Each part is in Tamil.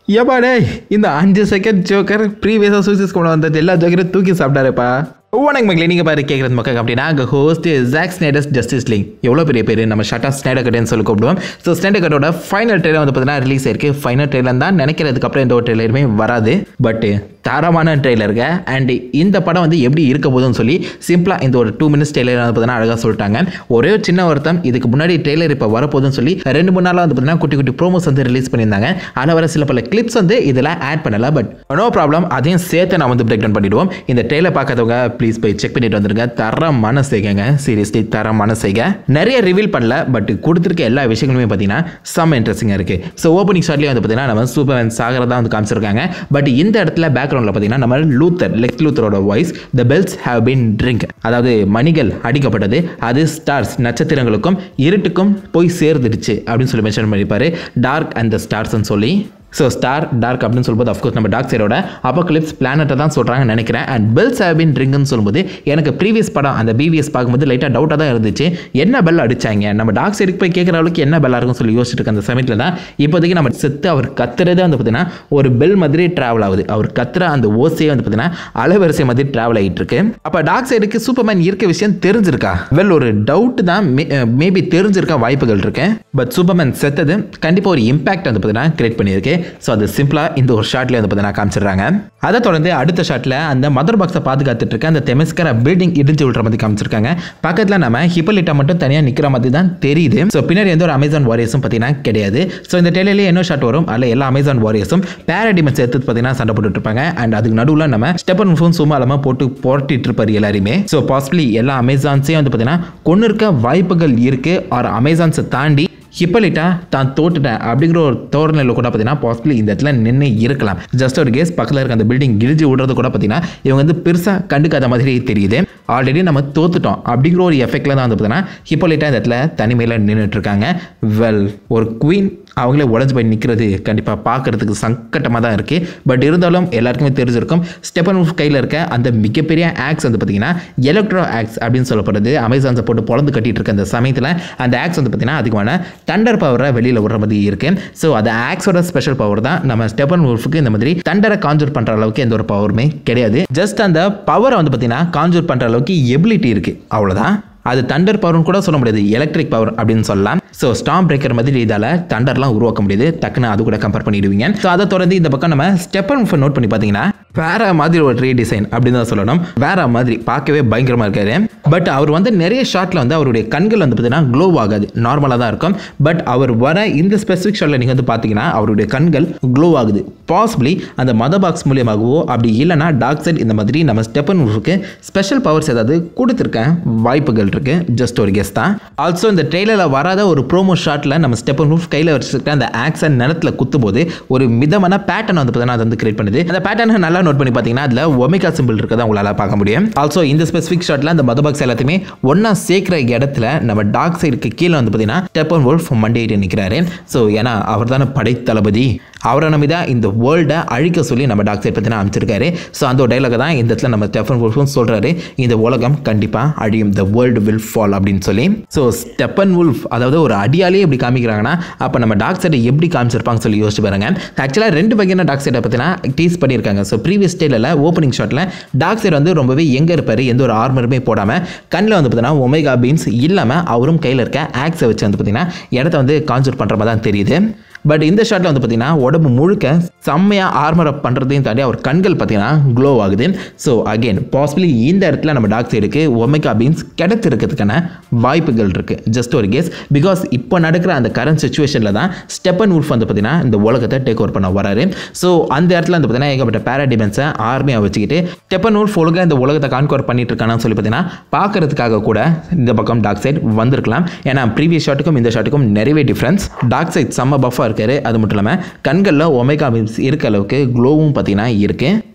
ஏப்பா டேய் இந்த அஞ்சு செகண்ட் ஜோக்கர் ப்ரீவியஸாக சூசைஸ் கொண்டு வந்தது எல்லா ஜோக்கரையும் தூக்கி சாப்பிட்டாருப்பா வணக்கம் மக்களே நீங்கள் பாரு கேட்குறது மக்கள் அப்படின்னா அங்கே host Zack Snyder's Justice League எவ்வளோ பெரிய பேர் நம்ம ஷட்டா ஸ்னைடர் கட்டேன்னு சொல்லி கூப்பிடுவோம் ஸோ ஸ்னைடர் கட்டோட ஃபைனல் ட்ரெயிலர் வந்து பார்த்தீங்கன்னா ரிலீஸ் ஆயிருக்கு ஃபைனல் ட்ரெயிலர் தான் நினைக்கிறதுக்கு அப்புறம் எந்த ஒரு ட்ரெயிலருமே வராது பட் தரமான ட்ரெய்லருங்க அண்ட் இந்த படம் வந்து எப்படி இருக்க போகுதுன்னு சொல்லி சிம்பிளாக இந்த ஒரு டூ மினிட்ஸ் ட்ரெய்லர் வந்து பார்த்தீங்கன்னா அழகாக சொல்லிட்டாங்க ஒரே ஒரு சின்ன வருத்தம் இதுக்கு முன்னாடி ட்ரெய்லர் இப்போ வரப்போகுதுன்னு சொல்லி ரெண்டு மூணு நாளாக வந்து பார்த்தீங்கன்னா குட்டி குட்டி ப்ரோமோஸ் வந்து ரிலீஸ் பண்ணியிருந்தாங்க அதில் வர சில பல கிளிப்ஸ் வந்து இதில் ஆட் பண்ணல பட் நோ ப்ராப்ளம் அதையும் சேர்த்து நான் வந்து பிரேக் டவுன் பண்ணிடுவோம் இந்த ட்ரெய்லர் பார்க்காதவங்க ப்ளீஸ் போய் செக் பண்ணிட்டு வந்துருங்க தரமான செய்கைங்க சீரியஸ்லி தரமான செய்கை நிறைய ரிவீல் பண்ணல பட் கொடுத்துருக்க எல்லா விஷயங்களுமே பார்த்தீங்கன்னா செம்ம இன்ட்ரெஸ்டிங்காக இருக்குது ஸோ ஓப்பனிங் ஷாட்லேயே வந்து பார்த்தீங்கன்னா நம்ம சூப்பர் சாகரதான் வந்து காமிச்சிருக்காங்க பட் இந்த இடத்துல பேக்ரவுண்டில் பார்த்தீங்கன்னா நம்ம லூத்தர் லெக் லூத்தரோட voice the bells have been drink அதாவது மணிகள் அடிக்கப்பட்டது அது ஸ்டார்ஸ் நட்சத்திரங்களுக்கும் இருட்டுக்கும் போய் சேர்ந்துடுச்சு அப்படின்னு சொல்லி மென்ஷன் பண்ணியிருப்பாரு டார்க் அண்ட் த ஸ்டார்ஸ்னு சொல்லி ஸோ ஸ்டார் டார்க் அப்படின்னு சொல்லும்போது அஃப்கோர்ஸ் நம்ம டார்க் சைடோட அப்போக்லிப்ஸ் பிளானட்டை தான் சொல்கிறாங்கன்னு நினைக்கிறேன் அண்ட் பெல்ஸ் ஹேவ் பின் ட்ரிங்குன்னு சொல்லும்போது எனக்கு ப்ரீவியஸ் படம் அந்த பிவிஎஸ் பார்க்கும்போது லைட்டாக டவுட்டாக தான் இருந்துச்சு என்ன பெல் அடிச்சாங்க நம்ம டார்க் சைடுக்கு போய் கேட்குற அளவுக்கு என்ன பெல்லாக இருக்கும்னு சொல்லி யோசிச்சுட்டு இருக்க அந்த சமயத்தில் தான் இப்போதைக்கு நம்ம செத்து அவர் கத்துறதே வந்து பார்த்தீங்கன்னா ஒரு பெல் மாதிரி ட்ராவல் ஆகுது அவர் கத்துற அந்த ஓசையே வந்து பார்த்தீங்கன்னா அலைவரிசை மாதிரி ட்ராவல் ஆகிட்டு இருக்கு அப்போ டார்க் சைடுக்கு சூப்பர்மேன் இருக்க விஷயம் தெரிஞ்சிருக்கா வெல் ஒரு டவுட் தான் மேபி தெரிஞ்சிருக்க வாய்ப்புகள் இருக்கு பட் சூப்பர்மேன் செத்தது கண்டிப்பாக ஒரு இம்பாக்ட் வந்து பார்த்தீங்கன்னா கிரியேட் பண்ணியிருக்கு ஸோ அது சிம்பிளாக இந்த ஒரு ஷாட்லேயே வந்து பார்த்தீங்கன்னா காமிச்சிடுறாங்க அதை தொடர்ந்து அடுத்த ஷாட்டில் அந்த மதர் பாக்ஸை பாதுகாத்துட்டு இருக்க அந்த தெமஸ்கர பில்டிங் இடிஞ்சு விடுற மாதிரி காமிச்சிருக்காங்க பக்கத்தில் நம்ம ஹிப்பலிட்டா மட்டும் தனியாக நிற்கிற மாதிரி தான் தெரியுது ஸோ பின்னாடி எந்த ஒரு அமேசான் வாரியர்ஸும் பார்த்தீங்கன்னா கிடையாது ஸோ இந்த டெய்லர்லேயே என்ன ஷாட் வரும் அதில் எல்லா அமேசான் வாரியர்ஸும் பேரடிமெண்ட்ஸ் எடுத்து பார்த்தீங்கன்னா சண்டை போட்டுட்டு இருப்பாங்க அண்ட் அதுக்கு நடுவில் நம்ம ஸ்டெப்பன் ஃபோன் சும்மா இல்லாமல் போட்டு போட்டிட்டு இருப்பார் எல்லாருமே ஸோ பாசிபிளி எல்லா அமேசான்ஸையும் வந்து பார்த்தீங்கன்னா கொண்டு இருக்க வாய்ப்புகள் இருக்குது ஆர் அமேசான்ஸை தாண்டி ஹிப்பலிட்டா தான் தோட்டுட்டேன் அப்படிங்கிற ஒரு தோரணையில் கூட பார்த்தீங்கன்னா பாசிபிளி இந்த இடத்துல நின்று இருக்கலாம் ஜஸ்ட் ஒரு கேஸ் பக்கத்தில் இருக்க அந்த பில்டிங் இடிஞ்சு விடுறது கூட பார்த்தீங்கன்னா இவங்க வந்து பெருசாக கண்டுக்காத மாதிரி தெரியுது ஆல்ரெடி நம்ம தோத்துட்டோம் அப்படிங்கிற ஒரு எஃபெக்டில் தான் வந்து பார்த்தீங்கன்னா ஹிப்பலிட்டா இந்த இடத்துல தனிமையில் நின்றுட்டு இருக்காங்க வெல் ஒரு குவீன் அவங்களே உடஞ்சு போய் நிற்கிறது கண்டிப்பாக பார்க்குறதுக்கு சங்கட்டமாக தான் இருக்குது பட் இருந்தாலும் எல்லாருக்குமே தெரிஞ்சிருக்கும் ஸ்டெப்பன் உல்ஃப் கையில் இருக்க அந்த மிகப்பெரிய ஆக்ஸ் வந்து பார்த்தீங்கன்னா எலக்ட்ரோ ஆக்ஸ் அப்படின்னு சொல்லப்படுறது அமேசான்ஸை போட்டு பொழந்து கட்டிட்டு இருக்க அந்த சமயத்தில் அந்த ஆக்ஸ் வந்து பார்த்தீங்கன்னா அதிகமான தண்டர் பவரை வெளியில் விடுற மாதிரி இருக்குது ஸோ அது ஆக்ஸோட ஸ்பெஷல் பவர் தான் நம்ம ஸ்டெப்பன் உல்ஃபுக்கு இந்த மாதிரி தண்டரை காஞ்சூர் பண்ணுற அளவுக்கு எந்த ஒரு பவருமே கிடையாது ஜஸ்ட் அந்த பவரை வந்து பார்த்தீங்கன்னா காஞ்சூர் பண்ணுற அளவுக்கு எபிலிட்டி இருக்குது அவ்வளோதான் அது தண்டர் பவர்னு கூட சொல்ல முடியாது எலக்ட்ரிக் பவர் அப்படின்னு சொல்லலாம் ஸோ ஸ்டாம் பிரேக்கர் மாதிரி இதால் தண்டர்லாம் உருவாக்க முடியுது டக்குன்னு அது கூட கம்பேர் பண்ணிடுவீங்க ஸோ அதை தொடர்ந்து இந்த பக்கம் நம்ம ஸ்டெப்பன் நோட் பண்ணி பார்த்தீங்கன்னா வேற மாதிரி ஒரு ட்ரீ டிசைன் அப்படின்னு தான் சொல்லணும் வேற மாதிரி பார்க்கவே பயங்கரமாக இருக்காரு பட் அவர் வந்து நிறைய ஷாட்டில் வந்து அவருடைய கண்கள் வந்து பார்த்தீங்கன்னா க்ளோ ஆகாது நார்மலாக தான் இருக்கும் பட் அவர் வர இந்த ஸ்பெசிஃபிக் ஷாட்டில் நீங்கள் வந்து பார்த்தீங்கன்னா அவருடைய கண்கள் க்ளோ ஆகுது பாசிபிளி அந்த மத பாக்ஸ் மூலியமாகவோ அப்படி இல்லைனா டார்க் சைட் இந்த மாதிரி நம்ம ஸ்டெப்பன் உல்ஃபுக்கு ஸ்பெஷல் பவர்ஸ் ஏதாவது கொடுத்துருக்கேன் வாய்ப்புகள் இருக்கு ஜஸ்ட் ஒரு கெஸ் தான் ஆல்சோ இந்த ட்ரெய்லரில் வராத ஒரு ப்ரோமோ ஷாட்டில் நம்ம ஸ்டெப்பன் உல்ஃப் கையில் வச்சுருக்க அந்த ஆக்சன் நிலத்தில் குத்தும் போது ஒரு மிதமான பேட்டர்ன் வந்து பார்த்தீங்கன்னா அது வந்து கிரியேட் பண்ணுது அந்த பேட்டர்னை நல்லா நோட் பண்ணி பார்த்தீங்கன்னா அதில் ஒமேகா சிம்பிள் இருக்கதை உங்களால் பார்க்க முடியும் ஆல்சோ இந்த ஸ்பெசிஃபிக் ஷாட்டில் அந்த மத பாக்ஸ் எல்லாத்தையுமே ஒன்றா சேர்க்குற இடத்துல நம்ம டார்க் சைடுக்கு கீழே வந்து பார்த்தீங்கன்னா ஸ்டெப்பன் வுல்ஃப் மண்டியிட்டு நிற்கிறாரு ஸோ ஏன்னா அவர் தானே படைத்தளபதி அவரை நம்பி தான் இந்த வேர்ல்டை அழிக்க சொல்லி நம்ம டாக்டர் பற்றினா அமைச்சிருக்காரு ஸோ அந்த ஒரு டைலாக தான் இந்த இடத்துல நம்ம ஸ்டெஃபன் வுல்ஃபும் சொல்கிறாரு இந்த உலகம் கண்டிப்பாக அழியும் த வேர்ல்டு வில் ஃபால் அப்படின்னு சொல்லி ஸோ ஸ்டெப்பன் வுல்ஃப் அதாவது ஒரு அடியாலே எப்படி காமிக்கிறாங்கன்னா அப்போ நம்ம டாக் சைடை எப்படி காமிச்சிருப்பாங்க சொல்லி யோசிச்சு பாருங்க ஆக்சுவலாக ரெண்டு வகையான டாக் சைடை பற்றினா டீஸ் பண்ணியிருக்காங்க ஸோ ப்ரீவியஸ் ஸ்டேலில் ஓப்பனிங் ஷாட்டில் டாக் சைடு வந்து ரொம்பவே எங்கே இருப்பார் எந்த ஒரு ஆர்மருமே போடாமல் கண்ணில் வந்து பார்த்தீங்கன்னா ஒமேகா பீன்ஸ் இல்லாமல் அவரும் கையில் இருக்க ஆக்ஸை வச்சு வந்து பார்த்தீங்கன்னா இடத்த வந்து கான்சூர் பண்ணுற மாதிரி தான் தெரியுது பட் இந்த ஷாட்டில் வந்து பார்த்தீங்கன்னா உடம்பு முழுக்க செம்மையாக ஆர்மர் அப் பண்ணுறதையும் தாண்டி அவர் கண்கள் பார்த்தீங்கன்னா க்ளோ ஆகுது ஸோ அகெயின் பாசிபிளி இந்த இடத்துல நம்ம டாக் சைடுக்கு ஒமேகா பீன்ஸ் கிடைச்சிருக்கிறதுக்கான வாய்ப்புகள் இருக்குது ஜஸ்ட் ஒரு கேஸ் பிகாஸ் இப்போ நடக்கிற அந்த கரண்ட் சுச்சுவேஷனில் தான் ஸ்டெப்பன் உல்ஃப் வந்து பார்த்தீங்கன்னா இந்த உலகத்தை டேக் ஓவர் பண்ண வராரு ஸோ அந்த இடத்துல வந்து பார்த்தீங்கன்னா ஏகப்பட்ட பேராடிமென்ஸை ஆர்மியாக வச்சுக்கிட்டு ஸ்டெப்பன் உல்ஃப் ஒழுங்காக இந்த உலகத்தை கான்கோர் பண்ணிட்டு இருக்கானு சொல்லி பார்த்தீங்கன்னா பார்க்கறதுக்காக கூட இந்த பக்கம் டாக் சைட் வந்திருக்கலாம் ஏன்னா ப்ரீவியஸ் ஷாட்டுக்கும் இந்த ஷாட்டுக்கும் நிறையவே டிஃப்ரென்ஸ் டாக் சைட் செம்ம பஃபாக இருக்காரு அது மட்டும் இல்லாமல் கண்களில் ஒமேகா பீம்ஸ் இருக்க அளவுக்கு க்ளோவும் பார்த்தீங்கன்னா இருக்கு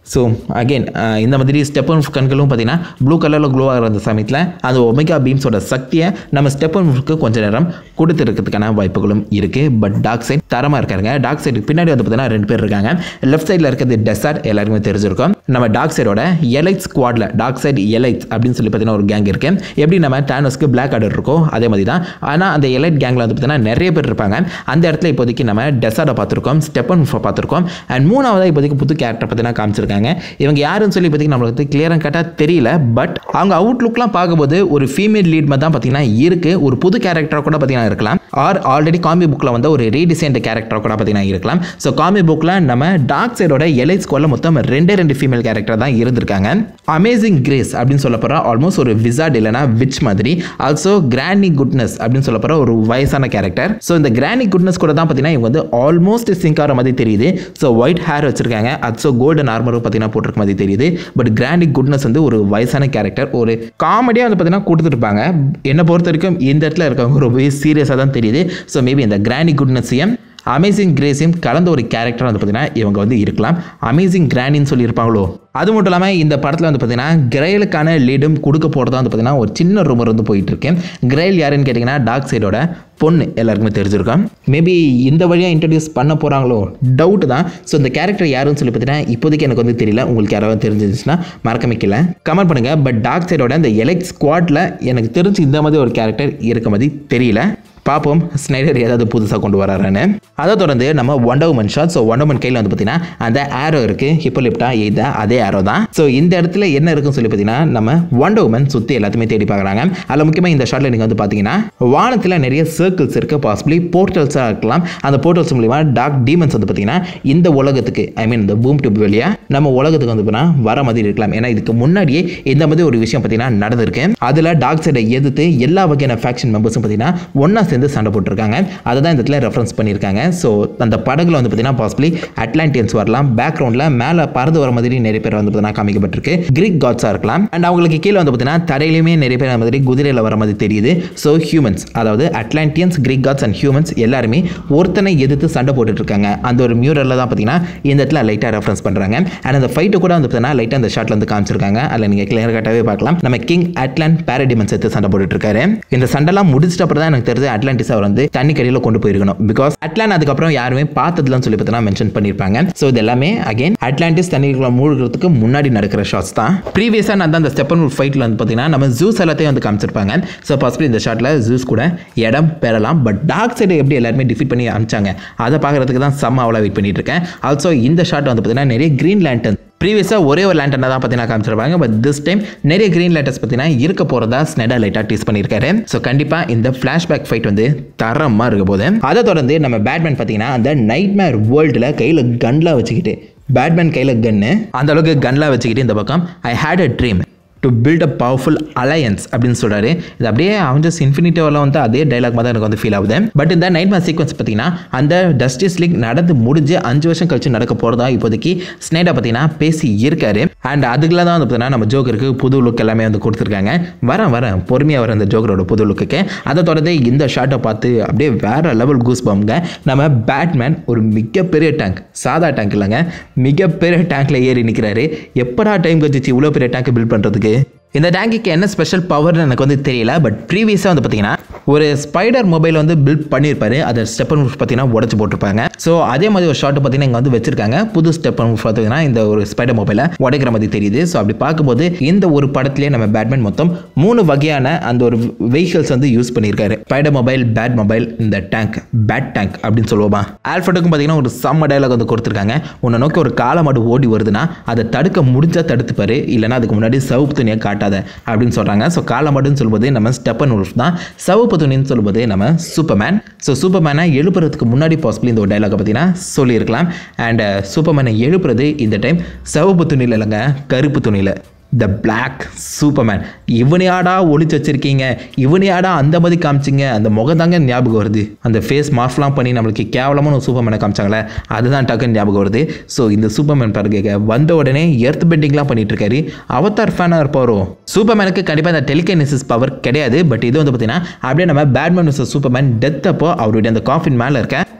ஸோ அகெயின் இந்த மாதிரி ஸ்டெப் அண்ட் கண்களும் பார்த்தீங்கன்னா ப்ளூ கலரில் க்ளோ ஆகிற அந்த சமயத்தில் அந்த ஒமேகா பீம்ஸோட சக்தியை நம்ம ஸ்டெப் அண்ட் கொஞ்ச நேரம் கொடுத்துருக்கிறதுக்கான வாய்ப்புகளும் இருக்குது பட் டாக் சைட் தரமாக இருக்காருங்க டாக் சைடுக்கு பின்னாடி வந்து பார்த்தீங்கன்னா ரெண்டு பேர் இருக்காங்க லெஃப்ட் சைடில் இருக்கிறது டெசார்ட் எல்லாருக்குமே தெரிஞ்சிருக்கும் நம்ம டாக் சைடோட எலைட் ஸ்குவாடில் டாக் சைட் எலைட் அப்படின்னு சொல்லி பார்த்தீங்கன்னா ஒரு கேங் இருக்கு எப்படி நம்ம டேனஸ்க்கு பிளாக் ஆர்டர் இருக்கோ அதே மாதிரி தான் ஆனால் அந்த எலைட் கேங்கில் வந்து பார்த்தீங்கன்னா நிறைய பேர் இருப்பாங்க அந்த இடத்துல இப்போதைக்கு நம்ம டெசார்டை பார்த்துருக்கோம் ஸ்டெப்பன் பார்த்துருக்கோம் அண்ட் மூணாவதாக இப்போதைக்கு புது கேரக்டர் பார்த்தீங்கன்னா காமிச்சிருக்காங்க இவங்க யாருன்னு சொல்லி இப்போதைக்கு நம்மளுக்கு வந்து கிளியராக கேட்டால் தெரியல பட் அவங்க அவுட்லுக்லாம் பார்க்கும்போது ஒரு ஃபீமேல் லீட் மாதிரி தான் பார்த்தீங்கன்னா இருக்குது ஒரு புது கேரக்டராக கூட பார்த்தீங்கன்னா இருக்கலாம் ஆர் ஆல்ரெடி காமி புக்கில் வந்து ஒரு ரீடிசைன்ட் கேரக்டராக கூட பார்த்தீங்கன்னா இருக்கலாம் ஸோ காமி புக்கில் நம்ம டார்க் சைடோட எலைட் ஸ்கோரில் மொத்தம் ரெண்டே ரெண்டு ஃபீமேல் கேரக்டர் தான் இருந்திருக்காங்க அமேசிங் கிரேஸ் அப்படின்னு சொல்ல போகிற ஆல்மோஸ்ட் ஒரு விசார்ட் இல்லைனா விச் மாதிரி ஆல்சோ கிராண்டி குட்னஸ் அப்படின்னு சொல்ல போகிற ஒரு வயசான கேரக்டர் ஸோ இந்த கிராண்டி குட்னஸ் கூட தான் பார்த்தீங்கன்னா இவங்க வந்து ஆல்மோஸ்ட் சிங்க் ஆகிற மாதிரி தெரியுது ஸோ ஒயிட் ஹேர் வச்சிருக்காங்க அது ஸோ கோல்டன் ஆர்மரும் பார்த்தீங்கன்னா போட்டிருக்க மாதிரி தெரியுது பட் கிராண்டி குட்னஸ் வந்து ஒரு வயசான கேரக்டர் ஒரு காமெடியாக வந்து பார்த்தீங்கன்னா கொடுத்துருப்பாங்க என்னை பொறுத்த வரைக்கும் இந்த இடத்துல இருக்கவங்க ரொம்பவே சீரியஸாக தான் தெரியுது ஸோ மேபி இந்த கிராண்டி குட்னஸையும் அமேசிங் கிரேஸையும் கலந்த ஒரு கேரக்டர் வந்து பார்த்தீங்கன்னா இவங்க வந்து இருக்கலாம் அமேசிங் கிராண்டின்னு சொல்லியிருப்பாங்களோ அது மட்டும் இல்லாமல் இந்த படத்தில் வந்து பார்த்தீங்கன்னா கிரைலுக்கான லீடும் கொடுக்க போகிறதா வந்து பார்த்தீங்கன்னா ஒரு சின்ன ரூமர் வந்து போயிட்டு இருக்கேன் கிரைல் யாருன்னு கேட்டிங்கன்னா டார்க் சைடோட பொண்ணு எல்லாருக்குமே தெரிஞ்சிருக்கும் மேபி இந்த வழியாக இன்ட்ரடியூஸ் பண்ண போகிறாங்களோ டவுட் தான் ஸோ இந்த கேரக்டர் யாருன்னு சொல்லி பார்த்தீங்கன்னா இப்போதைக்கு எனக்கு வந்து தெரியல உங்களுக்கு யாராவது தெரிஞ்சிருந்துச்சுன்னா மறக்க வைக்கல கமெண்ட் பண்ணுங்கள் பட் டார்க் சைடோட இந்த எலெக்ட் ஸ்குவாட்டில் எனக்கு தெரிஞ்சு இந்த மாதிரி ஒரு கேரக்டர் இருக்க மாதிரி தெரியல பார்ப்போம் ஸ்னைடர் ஏதாவது புதுசாக கொண்டு வராருன்னு அதை தொடர்ந்து நம்ம ஒண்டவுமன் ஷாட் ஸோ ஒண்டவுமன் கையில் வந்து பார்த்தீங்கன்னா அந்த ஆரோ இருக்குது ஹிப்போலிப்டா எய்த அதே ஆரோ தான் ஸோ இந்த இடத்துல என்ன இருக்குன்னு சொல்லி பார்த்தீங்கன்னா நம்ம ஒண்டவுமன் சுற்றி எல்லாத்தையுமே தேடி பார்க்குறாங்க அதில் முக்கியமாக இந்த ஷாட்டில் நீங்கள் வந்து பார்த்தீங்கன்னா வானத்தில் நிறைய சர்க்கிள்ஸ் இருக்குது பாசிபிளி போர்ட்டல்ஸாக இருக்கலாம் அந்த போர்ட்டல்ஸ் மூலிமா டார்க் டீமன்ஸ் வந்து பார்த்தீங்கன்னா இந்த உலகத்துக்கு ஐ மீன் இந்த பூம் டியூப் வழியாக நம்ம உலகத்துக்கு வந்து பார்த்தீங்கன்னா வர மாதிரி இருக்கலாம் ஏன்னா இதுக்கு முன்னாடியே இந்த மாதிரி ஒரு விஷயம் பார்த்தீங்கன்னா நடந்திருக்கு அதில் டார்க் சைடை எதிர்த்து எல்லா வகையான ஃபேக்ஷன் மெம்பர்ஸும் பார்த்தீங்கன்னா ஒன்றா சேர்ந்து சண்டை போட்டிருக்காங்க அதை தான் இந்த இடத்துல ரெஃபரன்ஸ் பண்ணியிருக்காங்க ஸோ அந்த படகுல வந்து பார்த்தீங்கன்னா பாசிபிளி அட்லாண்டியன்ஸ் வரலாம் பேக்ரவுண்டில் மேலே பறந்து வர மாதிரி நிறைய பேர் வந்து பார்த்தீங்கன்னா காமிக்கப்பட்டிருக்கு கிரீக் காட்ஸாக இருக்கலாம் அண்ட் அவங்களுக்கு கீழே வந்து பார்த்தீங்கன்னா தரையிலுமே நிறைய பேர் அந்த மாதிரி குதிரையில் வர மாதிரி தெரியுது ஸோ ஹியூமன்ஸ் அதாவது Atlanteans Greek gods and humans எல்லாருமே ஒருத்தனை எதிர்த்து சண்டை போட்டுட்டு இருக்காங்க அந்த ஒரு மியூரரில் தான் பார்த்தீங்கன்னா இந்த இடத்துல லைட்டாக ரெஃபரன்ஸ் பண்ணுறாங்க அண்ட் அந்த ஃபைட்டு கூட வந்து பார்த்தீங்கன்னா லைட்டாக அந்த ஷாட்டில் வந்து காமிச்சிருக்காங்க அதில் நீங்கள் கிளியர் கட்டாவே பார்க்கலாம் நம்ம கிங் அட்லாண்ட் பேரடிமன்ஸ் எடுத்து சண்டை போட்டுட்டு இருக்காரு இந்த சண்டைலாம் முடிச்சிட்ட அப்புறம் தான் எனக்கு தெரிஞ்சு அட்லாண்டிஸ் அவர் வந்து தண்ணி கடியில் கொண்டு போயிருக்கணும் பிகாஸ் அட்லாண்ட் அதுக்கப்புறம் யாருமே பார்த்ததுலன்னு சொல்லி பார்த்தீங்கன்னா மென்ஷன் பண்ணியிருப்பாங்க ஸோ இது எல்லாமே அகைன் அட்லாண்டிஸ் தண்ணிக்குள்ள மூழ்கிறதுக்கு முன்னாடி நடக்கிற ஷாட்ஸ் தான் ப்ரீவியஸாக நான் தான் அந்த ஸ்டெப்பன் ஃபைட்டில் வந்து பார்த்தீங்கன்னா நம்ம ஜூஸ் எல்லாத்தையும் வந்து காமிச்சிருப்பாங்க ஸோ பாசிபிள் இந்த ஷாட்டில் ஜூஸ் கூட இடம் பெறலாம் பட் டார்க் சைடு எப்படி எல்லாருமே டிஃபீட் பண்ணி அமிச்சாங்க அதை பார்க்கறதுக்கு தான் செம்ம அவ்வளோ வெயிட் பண்ணிட்டு இருக்கேன் ஆல்சோ இந்த ஷாட் வந்து பார்த்தீங்கன்னா நிறைய க்ரீன் லேண்டன் ப்ரீவியஸாக ஒரே ஒரு லேண்டனை தான் பார்த்தீங்கன்னா காமிச்சிருப்பாங்க பட் திஸ் டைம் நிறைய க்ரீன் லேட்டர்ஸ் பார்த்தீங்கன்னா இருக்க போகிறதா ஸ்னெடா லைட்டாக டீஸ் பண்ணியிருக்காரு ஸோ கண்டிப்பாக இந்த ஃப்ளாஷ்பேக் ஃபைட் வந்து தரமாக இருக்க போது அதை தொடர்ந்து நம்ம பேட்மேன் பார்த்தீங்கன்னா அந்த நைட் மேர் வேர்ல்டில் கையில் கன்லாம் வச்சுக்கிட்டு பேட்மேன் கையில் கன்னு அந்த அளவுக்கு கன்லாம் வச்சுக்கிட்டு இந்த பக்கம் I had a dream to build a powerful alliance அப்படின்னு சொல்கிறாரு இது அப்படியே அவஞ்சஸ் இன்ஃபினிட்டிவில் வந்து அதே டைலாக் மாதிரி எனக்கு வந்து ஃபீல் ஆகுது பட் இந்த நைட் மேர் சீக்வன்ஸ் பார்த்தீங்கன்னா அந்த ஜஸ்டிஸ் லீக் நடந்து முடிஞ்சு அஞ்சு வருஷம் கழிச்சு நடக்க போகிறதா இப்போதைக்கு ஸ்னைடா பார்த்தீங்கன்னா பேசி இருக்காரு அண்ட் அதுக்குள்ள தான் வந்து பார்த்தீங்கன்னா நம்ம ஜோக்கருக்கு புது லுக் எல்லாமே வந்து கொடுத்துருக்காங்க வரேன் வரேன் பொறுமையாக வர அந்த ஜோக்கரோட புது லுக்குக்கு அதை தொடர்ந்து இந்த ஷாட்டை பார்த்து அப்படியே வேற லெவல் கூஸ் பம்ங்க நம்ம பேட்மேன் ஒரு மிகப்பெரிய டேங்க் சாதா டேங்க் இல்லைங்க மிகப்பெரிய டேங்க்ல ஏறி நிற்கிறாரு எப்படா டைம் கழிச்சு இவ்வளோ பெரிய டேங்க் பில்ட் பண்ணுறதுக்கு இந்த டேங்குக்கு என்ன ஸ்பெஷல் பவர்னு எனக்கு வந்து தெரியல பட் ப்ரீவியஸாக வந்து பார்த்தீங்கன்னா ஒரு ஸ்பைடர் மொபைல் வந்து பில்ட் பண்ணியிருப்பாரு அதை ஸ்டெப்பன் மூவ் பார்த்தீங்கன்னா உடச்சு போட்டிருப்பாங்க ஸோ அதே மாதிரி ஒரு ஷாட் பார்த்தீங்கன்னா இங்கே வந்து வச்சிருக்காங்க புது ஸ்டெப்பன் மூவ் பார்த்தீங்கன்னா இந்த ஒரு ஸ்பைடர் மொபைலை உடைக்கிற மாதிரி தெரியுது ஸோ அப்படி பார்க்கும்போது இந்த ஒரு படத்துலேயே நம்ம பேட்மேன் மொத்தம் மூணு வகையான அந்த ஒரு வெஹிக்கல்ஸ் வந்து யூஸ் பண்ணியிருக்காரு ஸ்பைடர் மொபைல் பேட் மொபைல் இந்த டேங்க் பேட் டேங்க் அப்படின்னு சொல்லுவோமா ஆல்ஃபர்டுக்கும் பார்த்தீங்கன்னா ஒரு செம்ம டயலாக் வந்து கொடுத்துருக்காங்க உன்னை நோக்கி ஒரு காலை மாடு ஓடி வருதுன்னா அதை தடுக்க முடிஞ்சா தடுத்துப்பாரு இல்லைன்னா அதுக்கு முன்னாடி சவுப்பு துணியை காட்டாத அப்படின்னு சொல்கிறாங்க ஸோ காலை மாடுன்னு சொல்லும்போது நம்ம ஸ்டெப்பன் உல்ஃப் தான் சவுப்பு துணின்னு சொல்லும்போது நம்ம சூப்பர்மேன் ஸோ சூப்பர்மேனை எழுப்புறதுக்கு முன்னாடி பாசிபிள் இந்த ஒரு டைலாகை பார்த்தீங்கன்னா சொல்லியிருக்கலாம் அண்ட் சூப்பர்மேனை எழுப்புறது இந்த டைம் சிவப்பு துணியில் இல்லைங்க கருப்பு துணியில் த பிளாக் சூப்பர்மேன் இவனையாடா ஒளிச்சு வச்சிருக்கீங்க இவனையாடா அந்த மாதிரி காமிச்சிங்க அந்த முகம் தாங்க ஞாபகம் வருது அந்த ஃபேஸ் மாஸ்க்லாம் பண்ணி நம்மளுக்கு கேவலமான ஒரு சூப்பர்மேனை காமிச்சாங்களே அதுதான் டக்குன்னு ஞாபகம் வருது ஸோ இந்த சூப்பர்மேன் பாருங்க வந்த உடனே எர்த் பெண்டிங்லாம் பண்ணிட்டு இருக்காரு அவதார் ஃபேனாக இருப்பாரோ சூப்பர்மேனுக்கு கண்டிப்பாக இந்த டெலிகைனசிஸ் பவர் கிடையாது பட் இது வந்து பார்த்தீங்கன்னா அப்படியே நம்ம பேட்மேன் vs சூப்பர்மேன் டெத் அப்போ அவருடைய அந்த காஃபின் மேலே இருக்க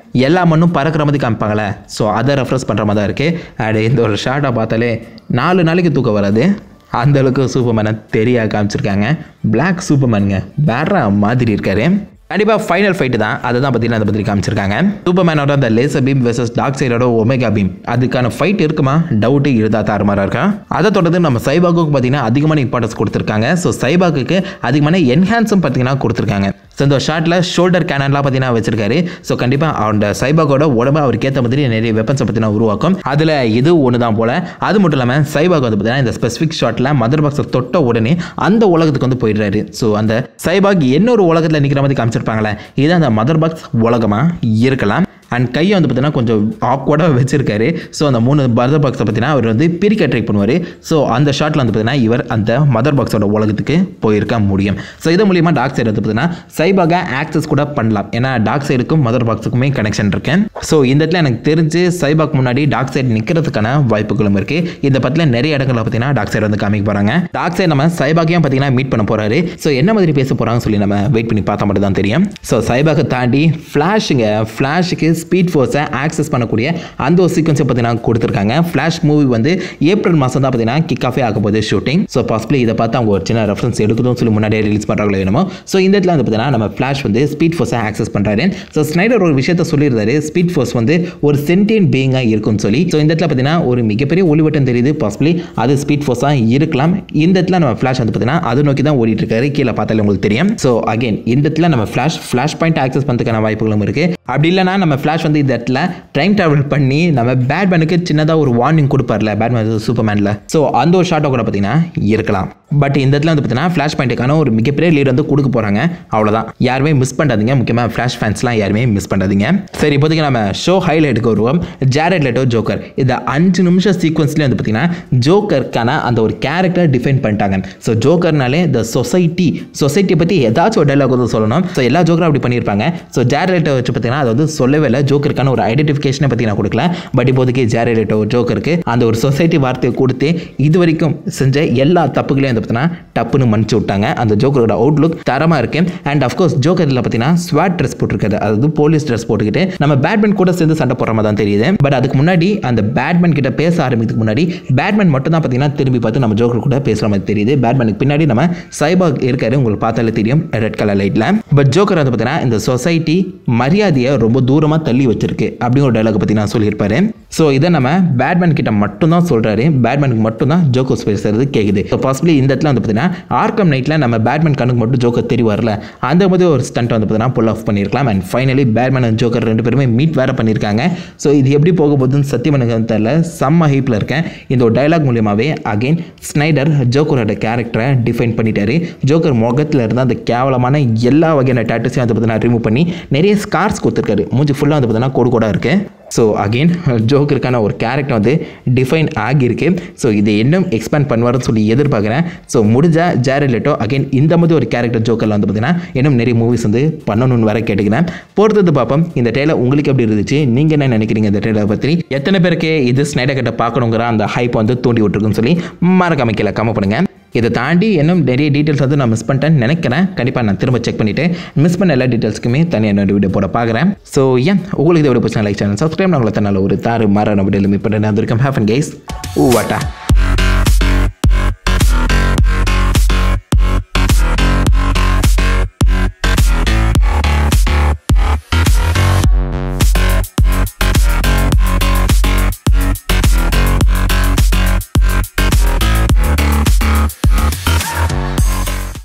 எல்லா மண்ணும் பறக்கிற மாதிரி காமிப்பாங்களே ஸோ அதை ரெஃப்ரெஸ் பண்ணுற மாதிரி தான் இருக்குது அண்ட் இந்த ஒரு ஷார்ட்டை பார்த்தாலே நாலு நாளைக்கு தூக்கம் வராது அந்த அளவுக்கு சூப்பர்மேனை தெரியா காமிச்சிருக்காங்க பிளாக் சூப்பர்மேனுங்க வேற மாதிரி இருக்காரு கண்டிப்பாக ஃபைனல் ஃபைட்டு தான் அதை தான் பார்த்தீங்கன்னா அதை பற்றி காமிச்சிருக்காங்க சூப்பர்மேனோட அந்த லேசர் பீம் வெர்சஸ் டாக் சைடோட ஒமேகா பீம் அதுக்கான ஃபைட் இருக்குமா டவுட்டு இருந்தா தாறுமாறா இருக்கா அதை தொடர்ந்து நம்ம சைபாக்குக்கு பார்த்தீங்கன்னா அதிகமான இம்பார்ட்டன்ஸ் கொடுத்துருக்காங்க ஸோ சைபாக்குக்கு அதிகமான என்ஹான்ஸும் பார்த்தீங்கன்னா கொடுத்துருக்காங்க ஸோ இந்த ஷார்ட்டில் ஷோல்டர் கேனன்லாம் பார்த்தீங்கன்னா வச்சிருக்காரு ஸோ கண்டிப்பாக அந்த சைபாகோட உடம்பு அவருக்கு ஏற்ற மாதிரி நிறைய வெப்பன்ஸை பார்த்தீங்கன்னா உருவாக்கும் அதில் இது ஒன்று தான் போல் அது மட்டும் இல்லாமல் சைபாக் வந்து பார்த்தீங்கன்னா இந்த ஸ்பெசிஃபிக் ஷாட்டில் மதர் பாக்ஸை தொட்ட உடனே அந்த உலகத்துக்கு வந்து போயிடுறாரு ஸோ அந்த சைபாக் இன்னொரு உலகத்தில் நிற்கிற மாதிரி காமிச்சிருப்பாங்களே இது அந்த மதர் பாக்ஸ் உலகமாக இருக்கலாம் அண்ட் கையை வந்து பார்த்தீங்கன்னா கொஞ்சம் ஆக்வர்டாக வச்சிருக்காரு ஸோ அந்த மூணு மதர் பாக்ஸை பார்த்தீங்கன்னா அவர் வந்து பிரிக்க ட்ரை பண்ணுவார் ஸோ அந்த ஷாட்டில் வந்து பார்த்தீங்கன்னா இவர் அந்த மதர் பாக்ஸோட உலகத்துக்கு போயிருக்க முடியும் ஸோ இது மூலியமாக டாக் சைடு வந்து பார்த்தீங்கன்னா சைபாக ஆக்சஸ் கூட பண்ணலாம் ஏன்னா டாக் சைடுக்கும் மதர் பாக்ஸுக்குமே கனெக்ஷன் இருக்கேன் ஸோ இந்த இடத்துல எனக்கு தெரிஞ்சு சைபாக் முன்னாடி டாக் சைடு நிற்கிறதுக்கான வாய்ப்புகளும் இருக்குது இந்த படத்தில் நிறைய இடங்களில் பார்த்தீங்கன்னா டாக் சைடு வந்து காமிக்க போகிறாங்க டாக் சைடு நம்ம சைபாக்கையும் பார்த்தீங்கன்னா மீட் பண்ண போகிறாரு ஸோ என்ன மாதிரி பேச போகிறாங்கன்னு சொல்லி நம்ம வெயிட் பண்ணி பார்த்தா மட்டும் தான் தெரியும் ஸோ சைபாக்கை தாண்டி ஃப்ளாஷுங்க ஃப்ளாஷுக்கு ஸ்பீட் ஃபோர்ஸை ஆக்சஸ் பண்ணக்கூடிய அந்த ஒரு சீக்வன்ஸை பார்த்தீங்கன்னா கொடுத்துருக்காங்க ஃப்ளாஷ் மூவி வந்து ஏப்ரல் மாதம் தான் பார்த்தீங்கன்னா கிக் ஆஃபே ஆக போகுது ஷூட்டிங் ஸோ பாசிபிளி இதை பார்த்து அவங்க ஒரு சின்ன ரெஃபரன்ஸ் எடுக்கணும்னு சொல்லி முன்னாடியே ரிலீஸ் பண்ணுறாங்களோ வேணுமோ ஸோ இந்த இடத்துல வந்து பார்த்தீங்கன்னா நம்ம ஃப்ளாஷ் வந்து ஸ்பீட் ஃபோர்ஸை ஆக்சஸ் பண்ணுறாரு ஸோ ஸ்னைடர் ஒரு விஷயத்த சொல்லியிருந்தாரு ஸ்பீட் ஃபோர்ஸ் வந்து ஒரு சென்டியன் பீயிங்காக இருக்கும்னு சொல்லி ஸோ இந்த இடத்துல பார்த்தீங்கன்னா ஒரு மிகப்பெரிய ஒளிவட்டம் தெரியுது பாசிபிளி அது ஸ்பீட் ஃபோர்ஸாக இருக்கலாம் இந்த இடத்துல நம்ம ஃப்ளாஷ் வந்து பார்த்தீங்கன்னா அதை நோக்கி தான் ஓடிட்டு இருக்காரு கீழே பார்த்தாலே உங்களுக்கு தெரியும் ஸோ அகைன் இந்த இடத்துல நம்ம ஃப்ளாஷ் ஃப்ளாஷ் பாயிண்ட் ஆக்சஸ் பண்ணுறதுக்கான வாய்ப்புகளும் இருக்குது அப்படி இல்லைனா நம்ம ஃப்ளாஷ் வந்து இந்த இடத்துல டைம் ட்ராவல் பண்ணி நம்ம பேட்மேனுக்கு சின்னதாக ஒரு வார்னிங் கொடுப்பார்ல பேட்மேன் சூப்பர்மேனில் ஸோ அந்த ஒரு ஷாட்டை கூட பார்த்தீங்கன்னா இருக்கலாம் பட் இந்த இடத்துல வந்து பார்த்தீங்கன்னா ஃப்ளாஷ் பாயிண்ட்டுக்கான ஒரு மிகப்பெரிய லீட் வந்து கொடுக்க போகிறாங்க அவ்வளோதான் யாருமே மிஸ் பண்ணாதீங்க முக்கியமாக ஃப்ளாஷ் ஃபேன்ஸ்லாம் யாருமே மிஸ் பண்ணாதீங்க சரி இப்போதைக்கு நம்ம ஷோ ஹைலைட்டுக்கு வருவோம் ஜாரட் லெட்டோ ஜோக்கர் இந்த அஞ்சு நிமிஷம் சீக்வன்ஸ்லேயே வந்து பார்த்தீங்கன்னா ஜோக்கருக்கான அந்த ஒரு கேரக்டர் டிஃபைன் பண்ணிட்டாங்க ஸோ ஜோக்கர்னாலே இந்த சொசைட்டி சொசைட்டியை பற்றி ஏதாச்சும் ஒரு டைலாக் வந்து சொல்லணும் ஸோ எல்லா ஜோக்கரும் அப்படி பண்ணியிருப்பாங்க ஸோ ஜாரட் லெட்டோ வச்சு பார்த்தீங்கன்னா அது வந்து சொல்லவே இல்லை ஜோக்கருக்கான ஒரு ஐடென்டிஃபிகேஷனை பற்றி நான் கொடுக்கல பட் இப்போதைக்கு ஜாரட் லெட்டோ ஜோக்கருக்கு அந்த ஒரு சொசைட்டி வார்த்தையை கொடுத்து இது வரைக்கும் செஞ்ச எல்லா தப்புகளையும் வந்து பார்த்தீங்கன்னா டப்புன்னு மன்னிச்சு விட்டாங்க அந்த ஜோக்கரோட அவுட்லுக் தரமாக இருக்கு அண்ட் அஃப்கோர்ஸ் ஜோக்கரில் பார்த்தீங்கன்னா ஸ்வாட் ட்ரெஸ் போட்டிருக்காரு அதாவது போலீஸ் ட்ரெஸ் போட்டுக்கிட்டு நம்ம பேட்மேன் கூட சேர்ந்து சண்டை போடுற மாதிரி தான் தெரியுது பட் அதுக்கு முன்னாடி அந்த பேட்மேன் கிட்ட பேச ஆரம்பிக்கிறதுக்கு முன்னாடி பேட்மேன் மட்டும் தான் பார்த்தீங்கன்னா திரும்பி பார்த்து நம்ம ஜோக்கர் கூட பேசுகிற மாதிரி தெரியுது பேட்மேனுக்கு பின்னாடி நம்ம சைபாக் இருக்காரு உங்களுக்கு பார்த்தாலே தெரியும் ரெட் கலர் லைட்டில் பட் ஜோக்கர் வந்து பார்த்தீங்கன்னா இந்த சொசைட்டி மரியாதையை ரொம்ப தூரமாக தள்ளி வச்சிருக்கு அப்படிங்கிற ஒரு டைலாக் பற்றி நான் சொல்லியிருப்பாரு ஸோ இதை நம்ம பேட்மேன் கிட்ட மட்டும் தான் சொல்கிறாரு பேட்மேனுக்கு மட்டும் தான் ஜோக்கர்ஸ் பேசுறது கேட்குது ஸோ பாசிபிளி இந்த இடத்துல வந்து பார்த்தீங்கன்னா ஆர்கம் நைட்டில் நம்ம பேட்மேன் கண்ணுக்கு மட்டும் ஜோக்கர் தெரிவார்ல அந்த மாதிரி ஒரு ஸ்டண்ட் வந்து பார்த்தீங்கன்னா புல் ஆஃப் பண்ணியிருக்கலாம் and finally Batman and Joker ரெண்டு பேருமே மீட் வேறு பண்ணியிருக்காங்க ஸோ இது எப்படி போக போகுதுன்னு சத்தியம் எனக்கு தெரியல செம்ம ஹைப்பில் இருக்கேன் இந்த ஒரு டைலாக் மூலியமாகவே அகைன் ஸ்னைடர் ஜோக்கரோட கேரக்டரை டிஃபைன் பண்ணிட்டாரு ஜோக்கர் முகத்தில் இருந்த அந்த கேவலமான எல்லா வகையான டேட்டஸையும் வந்து பார்த்தீங்கன்னா ரிமூவ் பண்ணி நிறைய ஸ்கார்ஸ் கொடுத்துருக்காரு மூஞ்சி ஃபுல்லாக வந்து பார்த்தீங்கன்னா கோடு கோடாக இருக்குது ஸோ அகெயின் ஜோக்கருக்கான ஒரு கேரக்டர் வந்து டிஃபைன் ஆகியிருக்கு ஸோ இதை இன்னும் எக்ஸ்பேண்ட் பண்ணுவார்னு சொல்லி எதிர்பார்க்குறேன் ஸோ முடிஞ்சால் ஜாரட் லெட்டோ அகைன் இந்த மாதிரி ஒரு கேரக்டர் ஜோக்கரில் வந்து பார்த்தீங்கன்னா இன்னும் நிறைய மூவிஸ் வந்து பண்ணணும்னு வர கேட்டுக்கிறேன் பொறுத்தது பார்ப்போம் இந்த டேலர் உங்களுக்கு எப்படி இருந்துச்சு நீங்கள் என்ன நினைக்கிறீங்க இந்த டேலர் பற்றி எத்தனை பேருக்கு இது ஸ்னைடர் கிட்ட பார்க்கணுங்கிற அந்த ஹைப் வந்து தூண்டி விட்டுருக்குன்னு சொல்லி மறக்காம கீழே கம்ம பண்ணுங்கள் இதை தாண்டி இன்னும் நிறைய டீட்டெயில்ஸ் வந்து நான் மிஸ் பண்ணிட்டேன்னு நினைக்கிறேன் கண்டிப்பாக நான் திரும்ப செக் பண்ணிவிட்டு மிஸ் பண்ண எல்லா டீட்டெயில்ஸுக்குமே தனியாக என்னோட வீடியோ போட பார்க்குறேன் ஸோ ஏன் உங்களுக்கு இதை விட பிரச்சனை லைக் சேனல் சப்ஸ்கிரைப் நான் உங்களை தன்னால் ஒரு தாறு மாற வீடியோவில் மீட் பண்ணுறேன் வந்திருக்கேன் ஹேஃப் அண்ட் கேஸ் ஊ வாட்டா